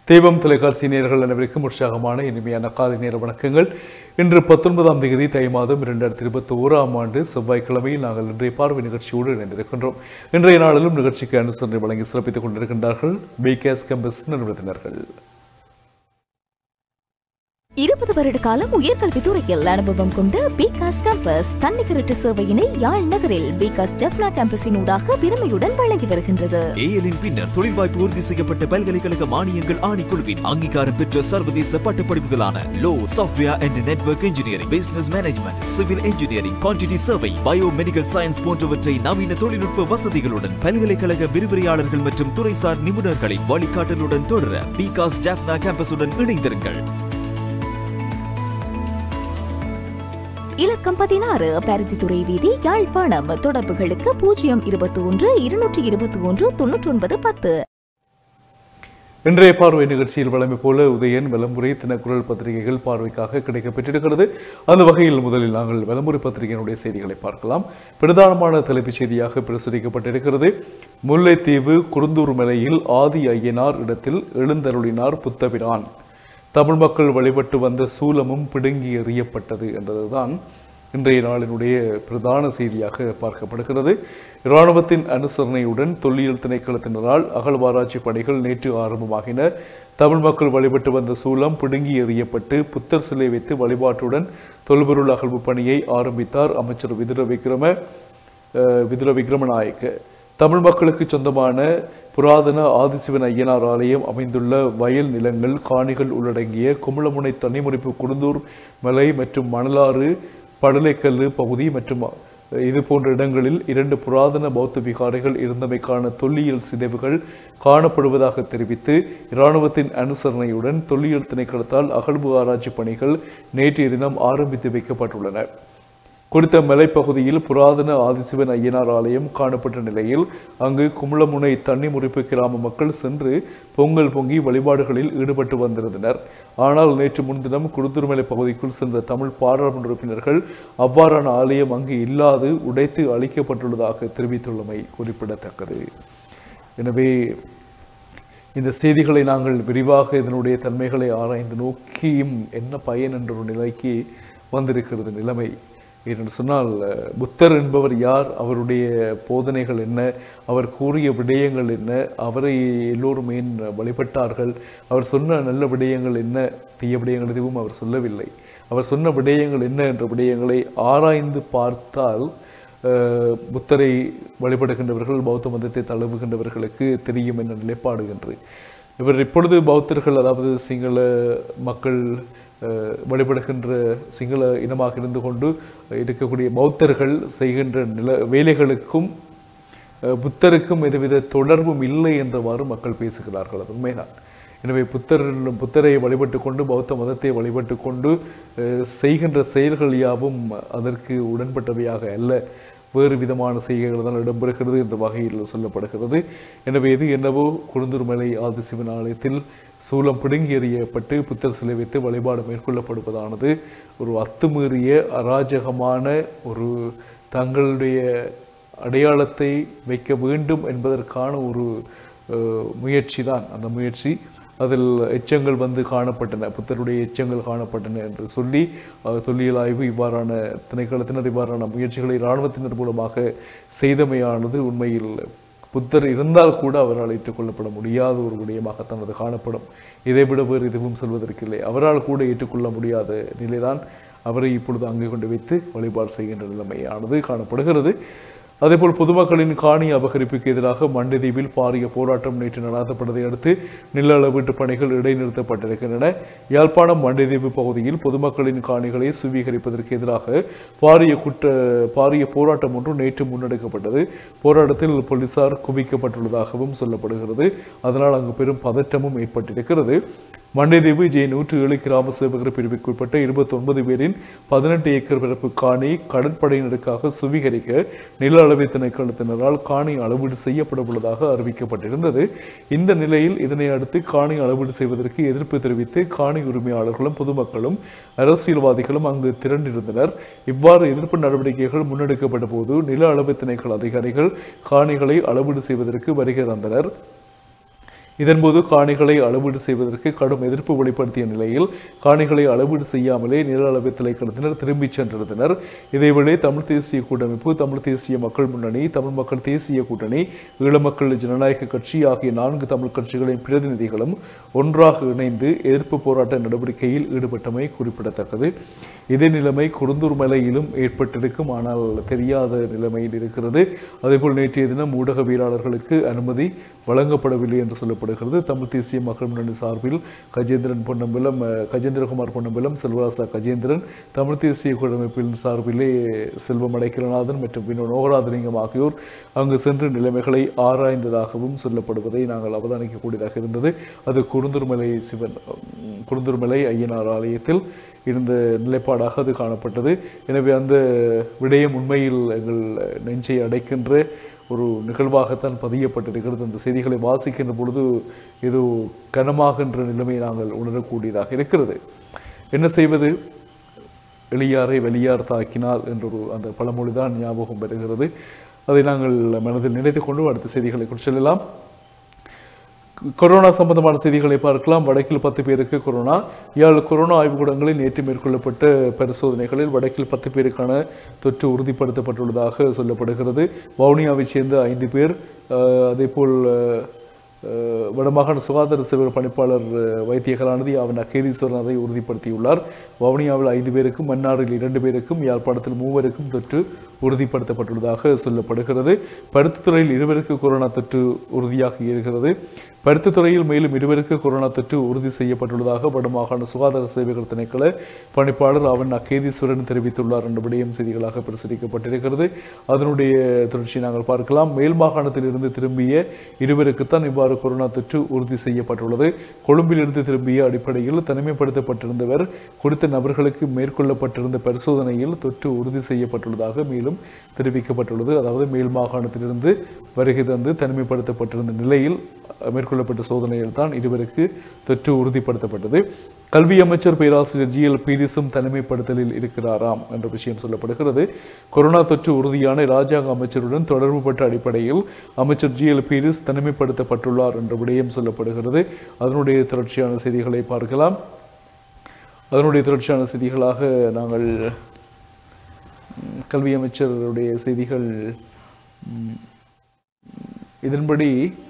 தெய்வம் தொலைக்காட்சி நேயர்கள் அனைவருக்கும் உற்சாகமான இனிமையான காலை நேர வணக்கங்கள் இன்று பத்தொன்பதாம் தேதி தை மாதம் இரண்டாயிரத்தி இருபத்தி ஓராம் ஆண்டு செவ்வாய்க்கிழமையில் நாங்கள் இன்றைய பார்வை நிகழ்ச்சியோடு இணைந்திருக்கின்றோம் இன்றைய நாளிலும் நிகழ்ச்சிக்கு அனுசரணை வழங்கி சிறப்பித்துக் கொண்டிருக்கின்றார்கள் பிகேஎஸ் கம்பஸ் நிறுவனத்தினர்கள் இருபது வருட காலம் உயர்கல்வித்துறையில் அனுபவம் கொண்ட பிகாஸ் கேம்பஸ் தன்னிகரட்டு சேவையினை யாழ் நகரில் பிகாஸ் டெப்னா கேம்பஸின் ஊடாக பெருமையுடன் வழங்கி வருகின்றது ஏஎலின் பின்னர் தொழில் வாய்ப்பு உறுதி செய்யப்பட்ட பல்கலைக்கழக மானியங்கள் ஆணைக்குழுவின் அங்கீகாரம் பெற்ற சர்வதேச பட்டப்படிப்புகளான law software and network engineering business management civil engineering quantity survey bio medical science போன்றவற்றை நவீன தொழில்நுட்ப வசதிகளுடன் பல்கலைக்கழக விரிவுரையாளர்கள் மற்றும் துறைசார் நிபுணர்களின் வழிகாட்டலுடன் தொடர பிகாஸ் டெப்னா கேம்பஸுடன் இணைந்திருங்கள் இலக்கம் பதினாறு பருத்தித்துறை வீதி யாழ்ப்பாணம் தொடர்புகளுக்கு பூஜ்ஜியம் இருபத்தி ஒன்று இருநூற்றி இருபத்தி ஒன்று தொன்னூற்றி ஒன்பது பத்து இன்றைய பார்வை நிகழ்ச்சியில் வழமை போல உதயன் விளம்புரை தினக்குரல் பத்திரிகைகள் பார்வைக்காக கிடைக்கப்பெற்றிருக்கிறது அந்த வகையில் முதலில் நாங்கள் விளம்புரை பத்திரிகையினுடைய செய்திகளை பார்க்கலாம் பிரதானமான தலைப்புச் செய்தியாக பிரசுரிக்கப்பட்டிருக்கிறது முல்லைத்தீவு குருந்தூர் மலையில் ஆதி ஐயனார் இடத்தில் எழுந்தருளினார் புத்தபிரான் தமிழ் மக்கள் வழிபட்டு வந்த சூலமும் பிடுங்கி எறியப்பட்டது என்றதுதான் இன்றைய நாளினுடைய பிரதான செய்தியாக பார்க்கப்படுகிறது இராணுவத்தின் அனுசரணையுடன் தொல்லியல் திணைக்களத்தினரால் அகழ்வாராய்ச்சி பணிகள் நேற்று ஆரம்பமாகின தமிழ் மக்கள் வழிபட்டு வந்த சூலம் பிடுங்கி எறியப்பட்டு புத்தர் சிலை வைத்து வழிபாட்டுடன் தொல்பொருள் அகழ்வு பணியை ஆரம்பித்தார் அமைச்சர் விதுர விக்ரம அஹ், விதுர விக்ரமநாயக்க தமிழ் மக்களுக்கு சொந்தமான புராதன ஆதிசிவன் ஐயனார் ஆலயம் அமைந்துள்ள வயல் நிலங்கள் காணிகள் உள்ளடங்கிய குமுளமுனை தனிமுறிப்பு குருந்தூர் மலை மற்றும் மணலாறு படலைக்கல்லு பகுதி மற்றும் இது போன்ற இடங்களில் இரண்டு புராதன பௌத்த விகாரைகள் இருந்தமைக்கான தொல்லியல் சிதைவுகள் காணப்படுவதாக தெரிவித்து இராணுவத்தின் அனுசரணையுடன் தொல்லியல் திணைக்களத்தால் அகழ்வு ஆராய்ச்சி பணிகள் நேற்றைய தினம் ஆரம்பித்து வைக்கப்பட்டுள்ளன குறித்த மலைப்பகுதியில் புராதன ஆதிசிவன் ஐயனார் ஆலயம் காணப்பட்ட நிலையில் அங்கு குமுளமுனை தண்ணி முறிப்பு கிராம மக்கள் சென்று பொங்கல் பொங்கி வழிபாடுகளில் ஈடுபட்டு வந்திருந்தனர் ஆனால் நேற்று முன்தினம் குருத்துருமலை பகுதிக்குள் சென்ற தமிழ் பாராளுமன்ற உறுப்பினர்கள் அவ்வாறான ஆலயம் அங்கு இல்லாது உடைத்து அளிக்கப்பட்டுள்ளதாக தெரிவித்துள்ளமை குறிப்பிடத்தக்கது எனவே இந்த செய்திகளை நாங்கள் விரிவாக இதனுடைய தன்மைகளை ஆராய்ந்து நோக்கியும் என்ன பயன் என்ற ஒரு நிலைக்கு வந்திருக்கிறது நிலைமை ஏனென்று சொன்னால் அஹ், புத்தர் என்பவர் யார் அவருடைய போதனைகள் என்ன அவர் கூறிய விடயங்கள் என்ன அவரை எல்லோரும் ஏன் வழிபட்டார்கள் அவர் சொன்ன நல்ல விடயங்கள் என்ன தீய விடயங்கள் எதுவும் அவர் சொல்லவில்லை அவர் சொன்ன விடயங்கள் என்ன என்ற விடயங்களை ஆராய்ந்து பார்த்தால் அஹ், புத்தரை வழிபடுகின்றவர்கள் பௌத்த மதத்தை தழுவுகின்றவர்களுக்கு தெரியும் என்ற நிலைப்பாடு என்று இவர் இப்பொழுது பௌத்தர்கள் அதாவது சிங்கள மக்கள் அஹ், வழிபடுகின்ற சிங்கள இனமாக இருந்து கொண்டு இருக்கக்கூடிய பௌத்தர்கள் செய்கின்ற நில வேலைகளுக்கும் அஹ், புத்தருக்கும் எதுவித தொடர்பும் இல்லை என்றவாறு மக்கள் பேசுகிறார்கள் அது உண்மைதான் எனவே புத்தர் புத்தரை வழிபட்டு கொண்டு பௌத்த மதத்தை வழிபட்டு கொண்டு அஹ், செய்கின்ற செயல்கள் யாவும் அதற்கு உடன்பட்டவையாக அல்ல வேறு விதமான செய்கைகள் தான் இடம்பெறுகிறது என்ற வகையில் சொல்லப்படுகிறது எனவே இது என்னவோ குழுந்தூர்மலை ஆதிசிவன் ஆலயத்தில் சூலம் பிடுங்கி எறியப்பட்டு புத்தர் சிலை வைத்து வழிபாடு மேற்கொள்ளப்படுவதானது ஒரு அத்துமீறிய அராஜகமான ஒரு தங்களுடைய அடையாளத்தை வைக்க வேண்டும் என்பதற்கான ஒரு அஹ், முயற்சி தான் அந்த முயற்சி அதில் எச்சங்கள் வந்து காணப்பட்டன புத்தருடைய எச்சங்கள் காணப்பட்டன என்று சொல்லி அஹ், தொல்லியல் ஆய்வு இவ்வாறான திணைக்களத்தினர் இவ்வாறான முயற்சிகளை இராணுவத்தினர் மூலமாக செய்தமையானது உண்மையில் புத்தர் இருந்தால் கூட அவரால் ஏற்றுக்கொள்ளப்பட முடியாத ஒரு விடயமாகத்தான் அது காணப்படும் இதை விட வேறு எதுவும் சொல்வதற்கில்லை அவரால் கூட ஏற்றுக்கொள்ள முடியாத நிலைதான் அவரை இப்பொழுது அங்கே கொண்டு வைத்து வழிபாடு செய்கின்ற நிலைமையானது காணப்படுகிறது அதேபோல் பொதுமக்களின் காணி அபகரிப்புக்கு எதிராக மண்டிதீவில் பாரிய போராட்டம் நேற்று நடாத்தப்பட்டதை அடுத்து நில அளவீட்டு பணிகள் இடைநிறுத்தப்பட்டிருக்கின்றன யாழ்ப்பாணம் மண்டிதீவு பகுதியில் பொதுமக்களின் காணிகளை சுவீகரிப்பதற்கு எதிராக பாரிய குற்ற பாரிய போராட்டம் ஒன்று நேற்று முன்னெடுக்கப்பட்டது போராட்டத்தில் போலீசார் குவிக்கப்பட்டுள்ளதாகவும் சொல்லப்படுகிறது அதனால் அங்கு பெரும் பதற்றமும் ஏற்பட்டிருக்கிறது மண்டைதீவு ஜே நூற்று ஏழு கிராம சேவகர் பிரிவுக்குட்பட்ட இருபத்தி ஒன்பது பேரின் பதினெட்டு ஏக்கர் பரப்பு காணி கடற்படையினருக்காக சுவீகரிக்க நில அளவை திணைக்களத்தினரால் காணி அளவீடு செய்யப்பட உள்ளதாக அறிவிக்கப்பட்டிருந்தது இந்த நிலையில் இதனை அடுத்து காணி அளவீடு செய்வதற்கு எதிர்ப்பு தெரிவித்து காணி உரிமையாளர்களும் பொதுமக்களும் அரசியல்வாதிகளும் அங்கு திரண்டிருந்தனர் இவ்வாறு எதிர்ப்பு நடவடிக்கைகள் முன்னெடுக்கப்பட்ட போது நில அளவு திணைக்கள அதிகாரிகள் காணிகளை அளவீடு செய்வதற்கு வருகை தந்தனர் இதன்போது காணிகளை அளவீடு செய்வதற்கு கடும் எதிர்ப்பு வெளிப்படுத்திய நிலையில் காணிகளை அளவீடு செய்யாமலே நில அளவு திணைக்களத்தினர் திரும்பிச் சென்றிருந்தனர் இதேவேளை தமிழ் தேசிய கூட்டமைப்பு தமிழ் தேசிய மக்கள் முன்னணி தமிழ் மக்கள் தேசிய கூட்டணி ஈழ மக்கள் ஜனநாயக கட்சி ஆகிய நான்கு தமிழ் கட்சிகளின் பிரதிநிதிகளும் ஒன்றாக இணைந்து எதிர்ப்பு போராட்ட நடவடிக்கையில் ஈடுபட்டமை குறிப்பிடத்தக்கது இதே நிலைமை குருந்தூர் மலையிலும் ஏற்பட்டிருக்கும் ஆனால் தெரியாத நிலைமையில் இருக்கிறது அதேபோல் நேற்றைய தினம் ஊடகவியலாளர்களுக்கு அனுமதி வழங்கப்படவில்லை என்று சொல்லப்படுகிறது தமிழ் தேசிய மக்கள் முன்னணி சார்பில் கஜேந்திரன் பொன்னம்பலம் அஹ், கஜேந்திரகுமார் பொன்னம்பலம் செல்வராசா கஜேந்திரன் தமிழ் தேசிய கூட்டமைப்பின் சார்பிலே செல்வம் அடைக்கலநாதன் மற்றும் வினோ நோகராதலிங்கம் ஆகியோர் அங்கு சென்று நிலைமைகளை ஆராய்ந்ததாகவும் சொல்லப்படுவதை நாங்கள் அவதானிக்கக்கூடியதாக இருந்தது அது குருந்தூர்மலை சிவன் உம், குருந்தூர்மலை ஐயனார் ஆலயத்தில் இருந்த நிலைப்பாடாக அது காணப்பட்டது எனவே அந்த விடயம் உண்மையில் எங்கள் நெஞ்சை அடைக்கின்ற ஒரு நிகழ்வாகத்தான் பதியப்பட்டிருக்கிறது அந்த செய்திகளை வாசிக்கின்ற பொழுது ஏதோ கனமாகின்ற நிலைமை நாங்கள் உணரக்கூடியதாக இருக்கிறது என்ன செய்வது எளியாரை வெளியார் தாக்கினால் என்றொரு அந்த பழமொழிதான் ஞாபகம் வருகிறது அதை நாங்கள் மனதில் நினைத்துக் கொண்டு அடுத்த செய்திகளை குறித்து செல்லலாம் கொரோனா சம்பந்தமான செய்திகளை பார்க்கலாம் வடக்கில் பத்து பேருக்கு கொரோனா யாழ் கொரோனா ஆய்வுக்கூடங்களில் நேற்று மேற்கொள்ளப்பட்ட பரிசோதனைகளில் வடக்கில் பத்து பேருக்கான தொற்று உறுதிப்படுத்தப்பட்டுள்ளதாக சொல்லப்படுகிறது வவுனியாவைச் சேர்ந்த ஐந்து பேர் அஹ், அதேபோல் அஹ், அஹ், வடமாகாண சுகாதார சேவை பணிப்பாளர் அஹ், வைத்திய கலாநிதி அவன் அகேதீஸ்வரன் அதை உறுதிப்படுத்தியுள்ளார் வவுனியாவில் ஐந்து பேருக்கும் மன்னாரில் இரண்டு பேருக்கும் யாழ்ப்பாணத்தில் மூவருக்கும் தொற்று உறுதிப்படுத்தப்பட்டுள்ளதாக சொல்லப்படுகிறது பருத்தித்துறையில் இருவருக்கு கொரோனா தொற்று உறுதியாகி இருக்கிறது பருத்தித்துறையில் மேலும் இருவருக்கு கொரோனா தொற்று உறுதி செய்யப்பட்டுள்ளதாக வடமாகாண சுகாதார சேவைகள் திணைக்கள பணிப்பாளர் அவன் அகேதீஸ்வரன் தெரிவித்துள்ளார் என்ற விடயம் செய்திகளாக பிரசுரிக்கப்பட்டிருக்கிறது அதனுடைய தொடர்ச்சியை நாங்கள் பார்க்கலாம் மேல் மாகாணத்திலிருந்து திரும்பிய இருவருக்குத்தான் இவ்வாறு கொரோனா தொற்று உறுதி செய்யப்பட்டுள்ளது கொழும்பிலிருந்து திரும்பிய அடிப்படையில் தனிமைப்படுத்தப்பட்டிருந்தவர் குறித்த நபர்களுக்கு மேற்கொள்ளப்பட்டிருந்த பரிசோதனையில் தொற்று உறுதி செய்யப்பட்டுள்ளதாக மேலும் தெரிவிக்கப்பட்டுள்ளது அதாவது மேல் மாகாணத்திலிருந்து வருகை தந்து தனிமைப்படுத்தப்பட்டிருந்த நிலையில் அஹ், மேற்கொள்ளப்பட்ட சோதனையில் தான் இருவருக்கு தொற்று உறுதிப்படுத்தப்பட்டது கல்வி அமைச்சர் பேராசிரியர் ஜி எல் பீரிஸும் தனிமைப்படுத்தலில் இருக்கிறாராம் என்ற விஷயம் சொல்லப்படுகிறது கொரோனா தொற்று உறுதியான இராஜாங்க அமைச்சருடன் தொடர்புபட்ட அடிப்படையில் அமைச்சர் ஜி எல் பீரிஸ் தனிமைப்படுத்தப்பட்டுள்ளார் என்ற விடயம் சொல்லப்படுகிறது அதனுடைய தொடர்ச்சியான செய்திகளை பார்க்கலாம் அதனுடைய தொடர்ச்சியான செய்திகளாக நாங்கள் ம், கல்வி அமைச்சருடைய செய்திகள் ம், இதன்படி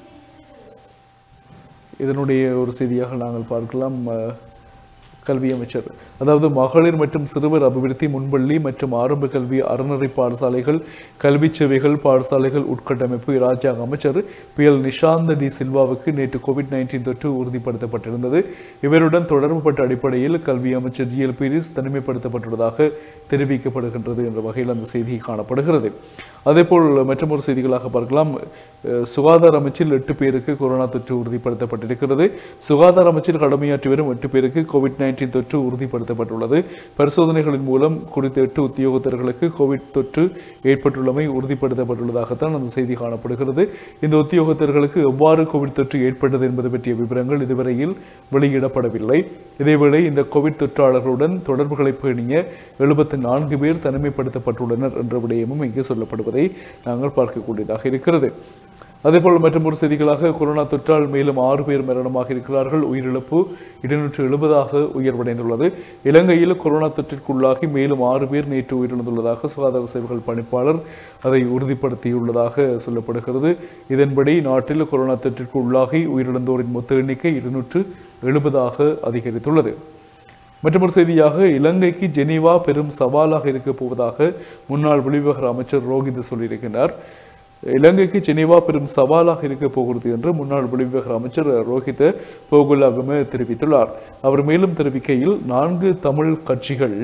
இதனுடைய ஒரு செய்தியாக நாங்கள் பார்க்கலாம் அஹ், கல்வி அமைச்சர் அதாவது மகளிர் மற்றும் சிறுவர் அபிவிருத்தி முன்பள்ளி மற்றும் ஆரம்ப கல்வி அறநெறி பாடசாலைகள் கல்வி சேவைகள் பாடசாலைகள் உட்கட்டமைப்பு இராஜாங்க அமைச்சர் பி எல் நிஷாந்த டி சில்வாவுக்கு நேற்று கோவிட் நைன்டீன் தொற்று உறுதிப்படுத்தப்பட்டிருந்தது இவருடன் தொடர்புபட்ட அடிப்படையில் கல்வி அமைச்சர் ஜி எல் பீரிஸ் தனிமைப்படுத்தப்பட்டுள்ளதாக தெரிவிக்கப்படுகின்றது என்ற வகையில் அந்த செய்தி காணப்படுகிறது அதேபோல் மற்றொரு செய்திகளாக பார்க்கலாம் அஹ், சுகாதார அமைச்சில் எட்டு பேருக்கு கொரோனா தொற்று உறுதிப்படுத்தப்பட்டிருக்கிறது சுகாதார அமைச்சில் கடமையாற்றி வரும் எட்டு பேருக்கு கோவிட் நைன்டீன் தொற்று உறுதிப்படுத்தப்பட்டுள்ளது பரிசோதனைகளின் மூலம் குறித்த எட்டு உத்தியோகத்தர்களுக்கு கோவிட் தொற்று ஏற்பட்டுள்ளமை உறுதிப்படுத்தப்பட்டுள்ளதாகத்தான் அந்த செய்தி காணப்படுகிறது இந்த உத்தியோகத்தர்களுக்கு எவ்வாறு கோவிட் தொற்று ஏற்பட்டது என்பது பற்றிய விவரங்கள் இதுவரையில் வெளியிடப்படவில்லை இதேவேளை இந்த கோவிட் தொற்றாளர்களுடன் தொடர்புகளை பேணிய எழுபத்தி நான்கு பேர் தனிமைப்படுத்தப்பட்டுள்ளனர் என்ற விடயமும் இங்கே சொல்லப்படுவதை நாங்கள் பார்க்கக்கூடியதாக இருக்கிறது அதேபோல் மற்றொரு செய்திகளாக கொரோனா தொற்றால் மேலும் ஆறு பேர் மரணமாக இருக்கிறார்கள் உயிரிழப்பு இருநூற்று எழுபதாக உயர்வடைந்துள்ளது இலங்கையில் கொரோனா தொற்றிற்குள்ளாகி மேலும் ஆறு பேர் நேற்று உயிரிழந்துள்ளதாக சுகாதார சேவைகள் பணிப்பாளர் அதை உறுதிப்படுத்தியுள்ளதாக சொல்லப்படுகிறது இதன்படி நாட்டில் கொரோனா தொற்றிற்கு உள்ளாகி உயிரிழந்தோரின் மொத்த எண்ணிக்கை இருநூற்று எழுபதாக அதிகரித்துள்ளது மற்றொரு செய்தியாக இலங்கைக்கு ஜெனீவா பெரும் சவாலாக இருக்கப் போவதாக முன்னாள் வெளிவிவகார அமைச்சர் ரோஹித் சொல்லியிருக்கிறார் இலங்கைக்கு ஜெனீவா பெரும் சவாலாக இருக்கப் போகிறது என்று முன்னாள் வெளிவிவகார அமைச்சர் ரோஹித் போகுலாகம தெரிவித்துள்ளார் அவர் மேலும் தெரிவிக்கையில் நான்கு தமிழ் கட்சிகள்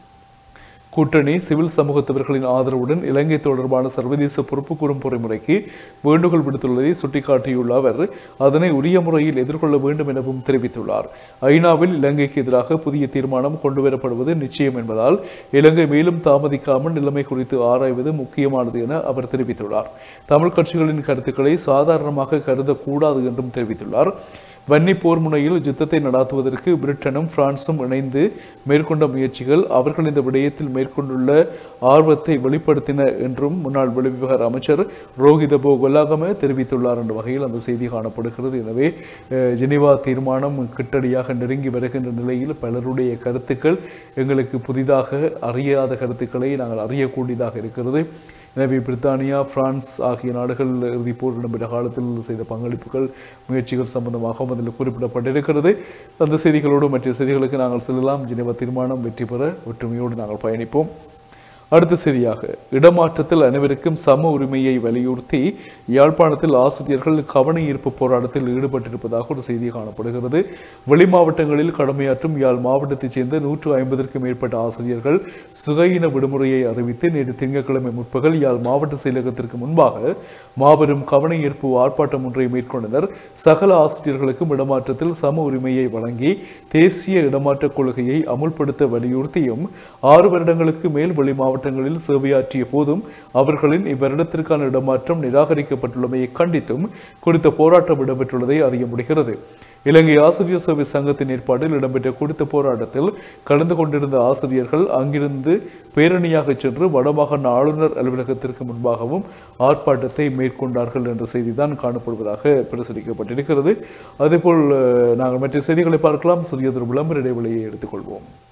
கூட்டணி சிவில் சமூகத்தவர்களின் ஆதரவுடன் இலங்கை தொடர்பான சர்வதேச பொறுப்புக்கூறும் பொறிமுறைக்கு வேண்டுகோள் விடுத்துள்ளதை சுட்டிக்காட்டியுள்ள அவர் அதனை உரிய முறையில் எதிர்கொள்ள வேண்டும் எனவும் தெரிவித்துள்ளார் ஐநாவில் இலங்கைக்கு எதிராக புதிய தீர்மானம் கொண்டுவரப்படுவது நிச்சயம் என்பதால் இலங்கை மேலும் தாமதிக்காமல் நிலைமை குறித்து ஆராய்வது முக்கியமானது என அவர் தெரிவித்துள்ளார் தமிழ் கட்சிகளின் கருத்துக்களை சாதாரணமாக கருதக்கூடாது என்றும் தெரிவித்துள்ளார் வன்னி போர் முனையில் யுத்தத்தை நடாத்துவதற்கு பிரிட்டனும் பிரான்சும் இணைந்து மேற்கொண்ட முயற்சிகள் அவர்கள் இந்த விடயத்தில் மேற்கொண்டுள்ள ஆர்வத்தை வெளிப்படுத்தின என்றும் முன்னாள் வெளிவிவகார அமைச்சர் ரோஹித போகலாகம தெரிவித்துள்ளார் என்ற வகையில் அந்த செய்தி காணப்படுகிறது எனவே அஹ், ஜெனீவா தீர்மானம் கிட்டடியாக நெருங்கி வருகின்ற நிலையில் பலருடைய கருத்துக்கள் எங்களுக்கு புதிதாக அறியாத கருத்துக்களை நாங்கள் அறியக்கூடியதாக இருக்கிறது எனவே பிரித்தானியா பிரான்ஸ் ஆகிய நாடுகள் இறுதிப் போர் இடம்பெற்ற காலத்தில் செய்த பங்களிப்புகள் முயற்சிகள் சம்பந்தமாகவும் அதில் குறிப்பிடப்பட்டிருக்கிறது அந்த செய்திகளோடு மற்ற செய்திகளுக்கு நாங்கள் செல்லலாம் ஜெனீவா தீர்மானம் வெற்றி பெற ஒற்றுமையோடு நாங்கள் பயணிப்போம் அடுத்த செய்தியாக இடமாற்றத்தில் அனைவருக்கும் சம உரிமையை வலியுறுத்தி யாழ்ப்பாணத்தில் ஆசிரியர்கள் கவன ஈர்ப்பு போராட்டத்தில் ஈடுபட்டிருப்பதாக ஒரு செய்தி காணப்படுகிறது வெளி மாவட்டங்களில் கடமையாற்றும் யாழ் மாவட்டத்தைச் சேர்ந்த நூற்று ஐம்பதற்கும் மேற்பட்ட ஆசிரியர்கள் சுகையின விடுமுறையை அறிவித்து நேற்று திங்கட்கிழமை முற்பகல் யாழ் மாவட்ட செயலகத்திற்கு முன்பாக மாபெரும் கவன ஈர்ப்பு ஆர்ப்பாட்டம் ஒன்றை மேற்கொண்டனர் சகல ஆசிரியர்களுக்கும் இடமாற்றத்தில் சம உரிமையை வழங்கி தேசிய இடமாற்றக் கொள்கையை அமுல்படுத்த வலியுறுத்தியும் ஆறு வருடங்களுக்கு மேல் வெளி மாவட்டங்களில் சேவையாற்றிய போதும் அவர்களின் இவ்வருடத்திற்கான இடமாற்றம் நிராகரிக்கப்பட்டுள்ளமையை கண்டித்தும் குறித்த போராட்டம் இடம்பெற்றுள்ளதை அறிய முடிகிறது இலங்கை ஆசிரியர் சேவை சங்கத்தின் ஏற்பாட்டில் இடம்பெற்ற குறித்த போராட்டத்தில் கலந்து கொண்டிருந்த ஆசிரியர்கள் அங்கிருந்து பேரணியாக சென்று வடமாகாண ஆளுநர் அலுவலகத்திற்கு முன்பாகவும் ஆர்ப்பாட்டத்தை மேற்கொண்டார்கள் என்ற செய்திதான் காணப்படுவதாக பிரசுரிக்கப்பட்டிருக்கிறது அதேபோல் அஹ், நாங்கள் மற்ற செய்திகளை பார்க்கலாம் சிறியதொரு விளம்பர இடைவெளியை எடுத்துக்கொள்வோம்